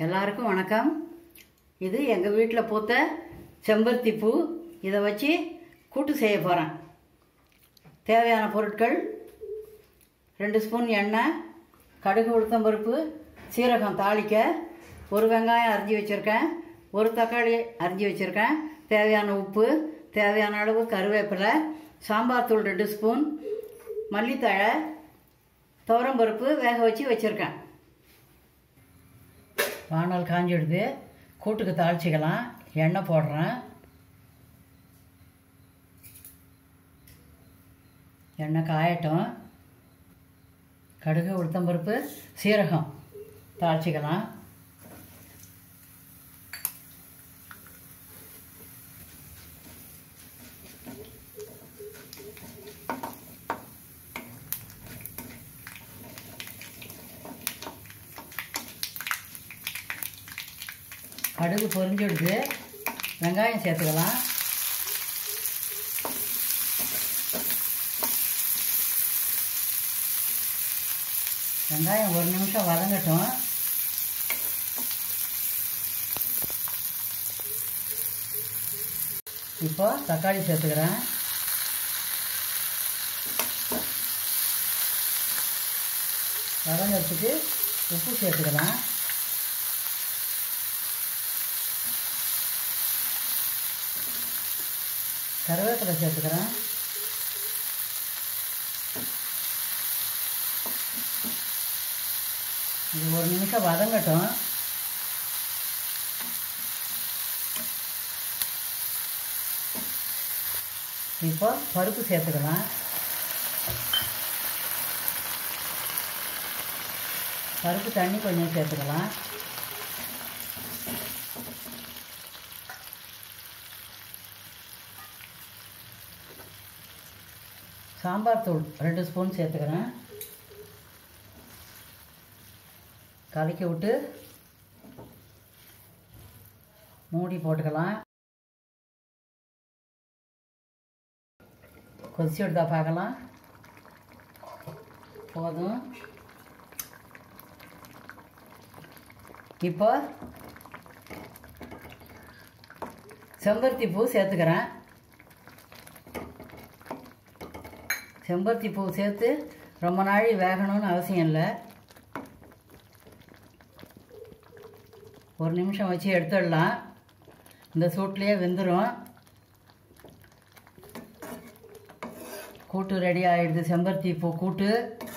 எல்லாருக்கும் வணக்கம் இது எங்கள் வீட்டில் பூத்த செம்பருத்தி பூ இதை வச்சு கூட்டு செய்ய போகிறேன் தேவையான பொருட்கள் ரெண்டு ஸ்பூன் எண்ணெய் கடுகு உளுத்தம்பருப்பு சீரகம் தாளிக்க ஒரு வெங்காயம் அரிஞ்சு வச்சுருக்கேன் ஒரு தக்காளி அரிஞ்சு வச்சுருக்கேன் தேவையான உப்பு தேவையான அளவு கருவேப்பிலை சாம்பார் தூள் ரெண்டு ஸ்பூன் மல்லித்தழை துவரம்பருப்பு வேக வச்சு வச்சுருக்கேன் வானல் காஞ்சிடுது கூட்டுக்கு தாளிச்சிக்கலாம் எண்ணெய் போடுறேன் எண்ணெய் காயட்டும் கடுகு உளுத்தம்பருப்பு சீரகம் தாளிச்சிக்கலாம் கடுகு பொரிஞ்சிடுது வெங்காயம் சேர்த்துக்கலாம் வெங்காயம் ஒரு நிமிஷம் வதங்கட்டும் இப்போ தக்காளி சேர்த்துக்கிறேன் வதங்கிறதுக்கு உப்பு சேர்த்துக்கலாம் கருவேப்பிலை சேர்த்துக்கிறேன் இது ஒரு நிமிஷம் வதங்கட்டும் இப்போ பருப்பு சேர்த்துக்கலாம் பருப்பு தண்ணி கொஞ்சம் சேர்த்துக்கலாம் சாம்பார் தூள் ரெண்டு ஸ்பூன் சேர்த்துக்கிறேன் கலக்கி விட்டு மூடி போட்டுக்கலாம் கொதிச்சு எடுத்தா பார்க்கலாம் போதும் இப்போ செம்பருத்தி பூ சேர்த்துக்கிறேன் செம்பருத்தி பூ சேர்த்து ரொம்ப நாள் வேகணும்னு அவசியம் இல்லை ஒரு நிமிஷம் வச்சு எடுத்துடலாம் இந்த சூட்லேயே வெந்துடும் கூட்டு ரெடி ஆகிடுது செம்பருத்தி பூ கூட்டு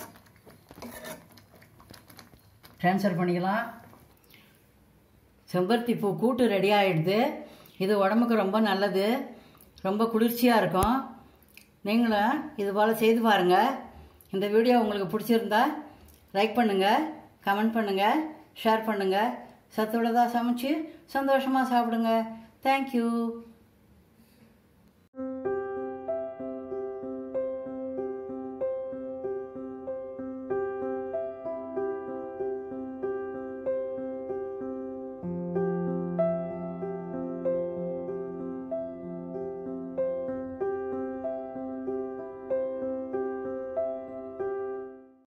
ட்ரான்ஸ்ஃபர் பண்ணிக்கலாம் செம்பருத்தி பூ கூட்டு ரெடி ஆகிடுது இது உடம்புக்கு ரொம்ப நல்லது ரொம்ப குளிர்ச்சியாக இருக்கும் நீங்களும் இது போல் செய்து பாருங்கள் இந்த வீடியோ உங்களுக்கு பிடிச்சிருந்தா லைக் பண்ணுங்கள் கமெண்ட் பண்ணுங்கள் ஷேர் பண்ணுங்கள் சத்துள்ளதாக சமைச்சு சந்தோஷமாக சாப்பிடுங்க தேங்க்யூ